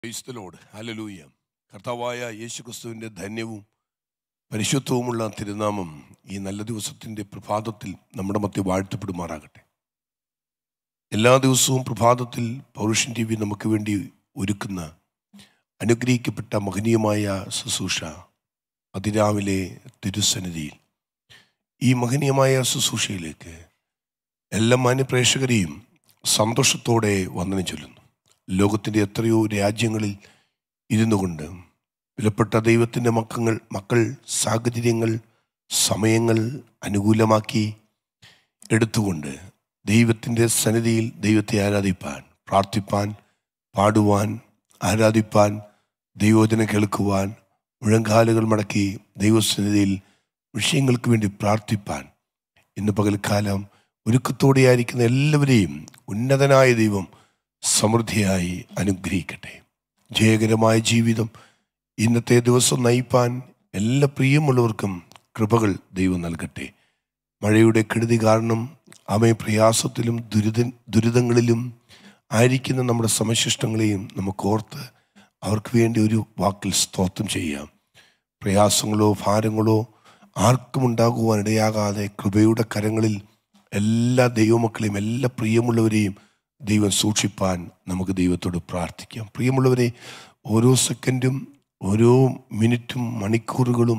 ക്രൈസ്തലോട് ഹലലൂയ കർത്താവായ യേശുക്രിസ്തുവിൻ്റെ ധന്യവും പരിശുദ്ധവുമുള്ള തിരുനാമം ഈ നല്ല ദിവസത്തിൻ്റെ പ്രഭാതത്തിൽ നമ്മുടെ മധ്യ വാഴ്ത്തപ്പെടുമാറാകട്ടെ എല്ലാ ദിവസവും പ്രഭാതത്തിൽ പൗരുഷൻ ടി വി നമുക്ക് വേണ്ടി ഒരുക്കുന്ന അനുഗ്രഹിക്കപ്പെട്ട മഹനീയമായ ശുശ്രൂഷ അതിരാവിലെ തിരുസന്നിധിയിൽ ഈ മഹനീയമായ ശുശ്രൂഷയിലേക്ക് എല്ലാ മാന്യപ്രേക്ഷകരെയും സന്തോഷത്തോടെ വന്ദനം ചൊല്ലുന്നു ലോകത്തിൻ്റെ എത്രയോ രാജ്യങ്ങളിൽ ഇരുന്നു കൊണ്ട് വിലപ്പെട്ട ദൈവത്തിൻ്റെ മക്കൾ മക്കൾ സാഹചര്യങ്ങൾ സമയങ്ങൾ അനുകൂലമാക്കി എടുത്തുകൊണ്ട് ദൈവത്തിൻ്റെ സന്നിധിയിൽ ദൈവത്തെ ആരാധിപ്പാൻ പ്രാർത്ഥിപ്പാൻ പാടുവാൻ ആരാധിപ്പാൻ ദൈവോചന കേൾക്കുവാൻ മുഴങ്കാലുകൾ മടക്കി ദൈവസന്നിധിയിൽ വിഷയങ്ങൾക്ക് വേണ്ടി പ്രാർത്ഥിപ്പാൻ ഇന്ന് പകൽക്കാലം ഒരുക്കത്തോടെയായിരിക്കുന്ന എല്ലാവരെയും ഉന്നതനായ ദൈവം സമൃദ്ധിയായി അനുഗ്രഹിക്കട്ടെ ജയകരമായ ജീവിതം ഇന്നത്തെ ദിവസം നയിപ്പാൻ എല്ലാ പ്രിയമുള്ളവർക്കും കൃപകൾ ദൈവം നൽകട്ടെ മഴയുടെ കെടുതി കാരണം അമയ പ്രയാസത്തിലും ദുരിത ദുരിതങ്ങളിലും ആയിരിക്കുന്ന നമ്മുടെ സമശിഷ്ടങ്ങളെയും നമുക്ക് ഓർത്ത് അവർക്ക് വേണ്ടി ഒരു വാക്കിൽ സ്തോത്രം ചെയ്യാം പ്രയാസങ്ങളോ ഭാരങ്ങളോ ആർക്കും ഉണ്ടാകുവാൻ ഇടയാകാതെ കൃപയുടെ കരങ്ങളിൽ എല്ലാ ദൈവമക്കളെയും എല്ലാ പ്രിയമുള്ളവരെയും ദൈവം സൂക്ഷിപ്പാൻ നമുക്ക് ദൈവത്തോട് പ്രാർത്ഥിക്കാം പ്രിയമുള്ളവരെ ഓരോ സെക്കൻഡും ഓരോ മിനിറ്റും മണിക്കൂറുകളും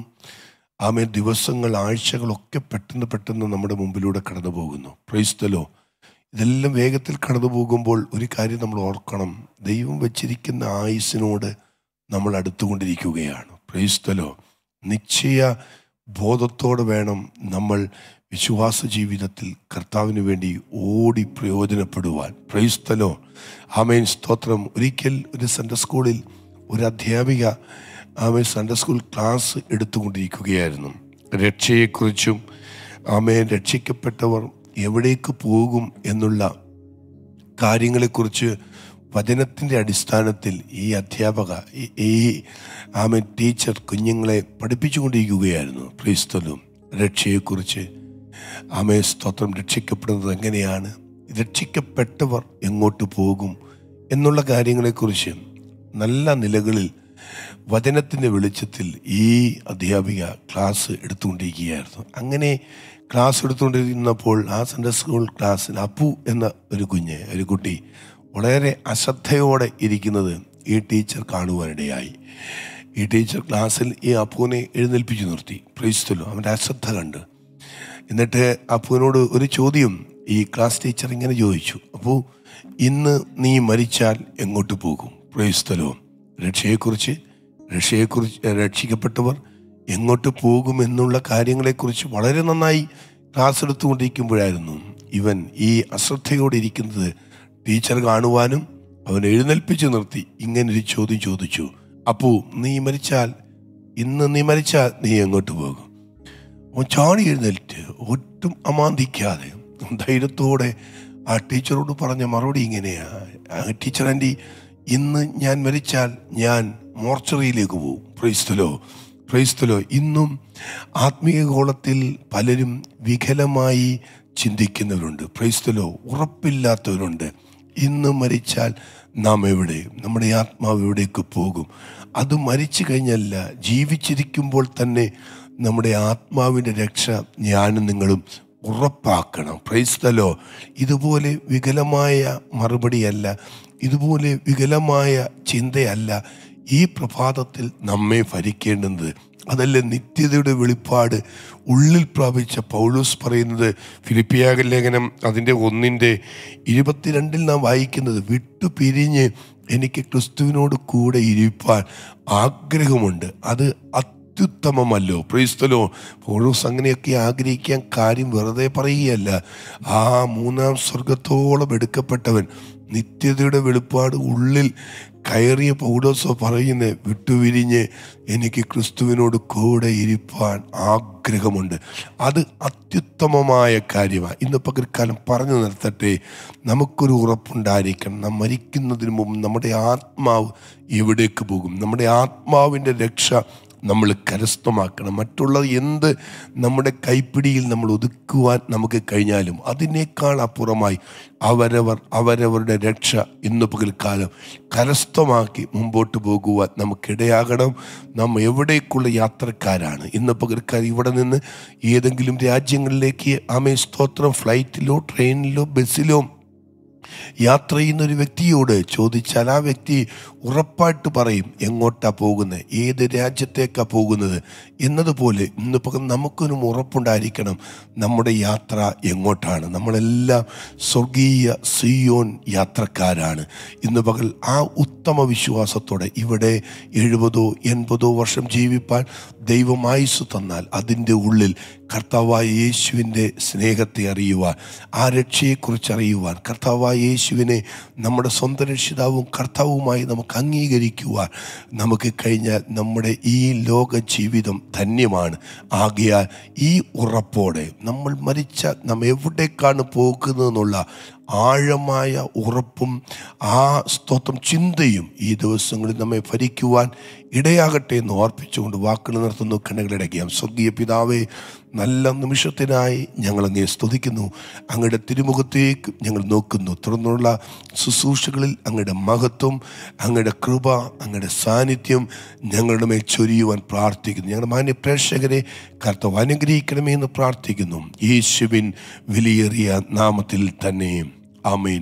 ആമേ ദിവസങ്ങൾ ആഴ്ചകളൊക്കെ പെട്ടെന്ന് പെട്ടെന്ന് നമ്മുടെ മുമ്പിലൂടെ കടന്നു പോകുന്നു പ്രൈസ്തലോ ഇതെല്ലാം വേഗത്തിൽ കടന്നു പോകുമ്പോൾ ഒരു കാര്യം നമ്മൾ ഓർക്കണം ദൈവം വച്ചിരിക്കുന്ന ആയുസ്സിനോട് നമ്മൾ അടുത്തുകൊണ്ടിരിക്കുകയാണ് പ്രൈസ്തലോ നിശ്ചയ ബോധത്തോടെ വേണം നമ്മൾ വിശ്വാസ ജീവിതത്തിൽ കർത്താവിന് വേണ്ടി ഓടി പ്രയോജനപ്പെടുവാൻ പ്രൈസ്തലോ ആമേൻ സ്തോത്രം ഒരിക്കൽ ഒരു സൺഡേ സ്കൂളിൽ ഒരു അധ്യാപിക ആമേൻ സൺഡേ സ്കൂൾ ക്ലാസ് എടുത്തുകൊണ്ടിരിക്കുകയായിരുന്നു രക്ഷയെക്കുറിച്ചും ആമേൻ രക്ഷിക്കപ്പെട്ടവർ എവിടേക്ക് പോകും എന്നുള്ള കാര്യങ്ങളെക്കുറിച്ച് വചനത്തിൻ്റെ അടിസ്ഥാനത്തിൽ ഈ അധ്യാപക ഈ- ഈ ആമെ ടീച്ചർ കുഞ്ഞുങ്ങളെ പഠിപ്പിച്ചുകൊണ്ടിരിക്കുകയായിരുന്നു ക്രിസ്തലും രക്ഷയെക്കുറിച്ച് ആമേ സ്തോത്രം രക്ഷിക്കപ്പെടുന്നത് എങ്ങനെയാണ് രക്ഷിക്കപ്പെട്ടവർ എങ്ങോട്ട് പോകും എന്നുള്ള കാര്യങ്ങളെക്കുറിച്ച് നല്ല നിലകളിൽ വചനത്തിൻ്റെ വെളിച്ചത്തിൽ ഈ അധ്യാപിക ക്ലാസ് എടുത്തുകൊണ്ടിരിക്കുകയായിരുന്നു അങ്ങനെ ക്ലാസ് എടുത്തുകൊണ്ടിരുന്നപ്പോൾ ആ സൺഡേ സ്കൂൾ ക്ലാസ്സിൽ അപ്പു എന്ന ഒരു കുഞ്ഞ് ഒരു കുട്ടി വളരെ അശ്രദ്ധയോടെ ഇരിക്കുന്നത് ഈ ടീച്ചർ കാണുവാനിടയായി ഈ ടീച്ചർ ക്ലാസ്സിൽ ഈ അപ്പുവിനെ എഴുന്നേൽപ്പിച്ചു നിർത്തി പ്രൈസ്തല്ലോ അവൻ്റെ അശ്രദ്ധ കണ്ട് എന്നിട്ട് അപ്പുവിനോട് ഒരു ചോദ്യം ഈ ക്ലാസ് ടീച്ചർ ഇങ്ങനെ ചോദിച്ചു അപ്പോൾ ഇന്ന് നീ മരിച്ചാൽ എങ്ങോട്ട് പോകും പ്രൈസ്തലോ രക്ഷയെക്കുറിച്ച് രക്ഷയെക്കുറിച്ച് രക്ഷിക്കപ്പെട്ടവർ എങ്ങോട്ട് പോകും എന്നുള്ള കാര്യങ്ങളെക്കുറിച്ച് വളരെ നന്നായി ക്ലാസ് എടുത്തുകൊണ്ടിരിക്കുമ്പോഴായിരുന്നു ഇവൻ ഈ അശ്രദ്ധയോടെ ഇരിക്കുന്നത് ടീച്ചർ കാണുവാനും അവൻ എഴുന്നേൽപ്പിച്ചു നിർത്തി ഇങ്ങനൊരു ചോദ്യം ചോദിച്ചു അപ്പോ നീ മരിച്ചാൽ ഇന്ന് നീ മരിച്ചാൽ നീ എങ്ങോട്ട് പോകും അവൻ ചാടി എഴുന്നേറ്റ് ഒട്ടും അമാന്തിക്കാതെ ധൈര്യത്തോടെ ആ ടീച്ചറോട് പറഞ്ഞ മറുപടി ഇങ്ങനെയാ ആ ടീച്ചർ ആൻറ്റി ഇന്ന് ഞാൻ മരിച്ചാൽ ഞാൻ മോർച്ചറിയിലേക്ക് പോകും പ്രൈസ്തലോ പ്രൈസ്തലോ ഇന്നും ആത്മീയ ഗോളത്തിൽ പലരും വികലമായി ചിന്തിക്കുന്നവരുണ്ട് പ്രൈസ്തലോ ഉറപ്പില്ലാത്തവരുണ്ട് ഇന്ന് മരിച്ചാൽ നാം എവിടെ നമ്മുടെ ആത്മാവ് എവിടേക്ക് പോകും അത് മരിച്ചു കഴിഞ്ഞല്ല ജീവിച്ചിരിക്കുമ്പോൾ തന്നെ നമ്മുടെ ആത്മാവിൻ്റെ രക്ഷ ഞാനും നിങ്ങളും ഉറപ്പാക്കണം പ്രൈസ്തലോ ഇതുപോലെ വികലമായ മറുപടിയല്ല ഇതുപോലെ വികലമായ ചിന്തയല്ല ഈ പ്രഭാതത്തിൽ നമ്മെ ഭരിക്കേണ്ടുന്നത് അതല്ല നിത്യതയുടെ വെളിപ്പാട് ഉള്ളിൽ പ്രാപിച്ച പൗലോസ് പറയുന്നത് ഫിലിപ്പിയാക ലേഖനം അതിൻ്റെ ഒന്നിൻ്റെ ഇരുപത്തിരണ്ടിൽ നാം വായിക്കുന്നത് വിട്ടുപിരിഞ്ഞ് എനിക്ക് ക്രിസ്തുവിനോട് കൂടെ ഇരിപ്പാൻ ആഗ്രഹമുണ്ട് അത് അത്യുത്തമമല്ലോ പ്രീസ്തലോ പൗലോസ് അങ്ങനെയൊക്കെ ആഗ്രഹിക്കാൻ കാര്യം വെറുതെ പറയുകയല്ല ആ മൂന്നാം സ്വർഗത്തോളം എടുക്കപ്പെട്ടവൻ നിത്യതയുടെ വെളിപ്പാട് ഉള്ളിൽ കയറിയ പൗലോസോ പറയുന്ന വിട്ടുവിരിഞ്ഞ് എനിക്ക് ക്രിസ്തുവിനോട് കൂടെ ഇരിപ്പാൻ ആഗ്രഹമുണ്ട് അത് അത്യുത്തമമായ കാര്യമാണ് ഇന്ന് പകൽക്കാലം പറഞ്ഞു നിർത്തട്ടെ നമുക്കൊരു ഉറപ്പുണ്ടായിരിക്കണം നാം മരിക്കുന്നതിന് മുമ്പ് നമ്മുടെ ആത്മാവ് എവിടേക്ക് പോകും നമ്മുടെ ആത്മാവിൻ്റെ രക്ഷ നമ്മൾ കരസ്ഥമാക്കണം മറ്റുള്ളത് എന്ത് നമ്മുടെ കൈപ്പിടിയിൽ നമ്മൾ ഒതുക്കുവാൻ നമുക്ക് കഴിഞ്ഞാലും അതിനേക്കാൾ അപ്പുറമായി അവരവർ അവരവരുടെ രക്ഷ ഇന്ന് പകൽക്കാലം കരസ്ഥമാക്കി മുമ്പോട്ട് പോകുവാൻ നമുക്കിടയാകണം നാം എവിടേക്കുള്ള യാത്രക്കാരാണ് ഇന്ന് പകൽക്കാലം ഇവിടെ നിന്ന് ഏതെങ്കിലും രാജ്യങ്ങളിലേക്ക് ആമേ സ്തോത്രം ഫ്ലൈറ്റിലോ ട്രെയിനിലോ ബസ്സിലോ യാത്ര ചെയ്യുന്ന ഒരു വ്യക്തിയോട് ചോദിച്ചാൽ ആ വ്യക്തി ഉറപ്പായിട്ട് പറയും എങ്ങോട്ടാ പോകുന്നത് ഏത് രാജ്യത്തേക്കാ പോകുന്നത് എന്നതുപോലെ ഇന്ന് പകൽ നമുക്കൊരു ഉറപ്പുണ്ടായിരിക്കണം നമ്മുടെ യാത്ര എങ്ങോട്ടാണ് നമ്മളെല്ലാം സ്വർഗീയ സിയോൻ യാത്രക്കാരാണ് ഇന്ന് പകൽ ആ ഉത്തമ വിശ്വാസത്തോടെ ഇവിടെ എഴുപതോ എൺപതോ വർഷം ജീവിപ്പാൻ ദൈവം ആയുസ് തന്നാൽ അതിൻ്റെ ഉള്ളിൽ കർത്താവായ യേശുവിൻ്റെ സ്നേഹത്തെ അറിയുവാൻ ആ രക്ഷയെക്കുറിച്ച് അറിയുവാൻ കർത്താവായ യേശുവിനെ നമ്മുടെ സ്വന്തം രക്ഷിതാവും കർത്താവുമായി നമുക്ക് അംഗീകരിക്കുവാൻ നമുക്ക് കഴിഞ്ഞാൽ നമ്മുടെ ഈ ലോക ജീവിതം ധന്യമാണ് ആകയാൽ ഈ ഉറപ്പോടെ നമ്മൾ മരിച്ച നാം എവിടേക്കാണ് പോകുന്നതെന്നുള്ള ആഴമായ ഉറപ്പും ആ സ്തോത്രം ചിന്തയും ഈ ദിവസങ്ങളിൽ നമ്മെ ഭരിക്കുവാൻ ഇടയാകട്ടെ എന്ന് ഓർപ്പിച്ചുകൊണ്ട് വാക്കുകൾ നിർത്തുന്നു കണ്ണുകളടയ്ക്കാം സ്വർഗീയ പിതാവേ നല്ല നിമിഷത്തിനായി ഞങ്ങൾ അങ്ങേ സ്തുതിക്കുന്നു അങ്ങയുടെ തിരുമുഖത്തേക്ക് ഞങ്ങൾ നോക്കുന്നു തുടർന്നുള്ള ശുശ്രൂഷകളിൽ അങ്ങയുടെ മഹത്വം അങ്ങയുടെ കൃപ അങ്ങയുടെ സാന്നിധ്യം ഞങ്ങളുടെ മേൽ ചൊരിയുവാൻ പ്രാർത്ഥിക്കുന്നു ഞങ്ങളുടെ മാന്യ പ്രേക്ഷകരെ കർത്തവ് അനുഗ്രഹിക്കണമേ എന്ന് പ്രാർത്ഥിക്കുന്നു യേശുവിൻ വിലയേറിയ നാമത്തിൽ തന്നെ ആമേൻ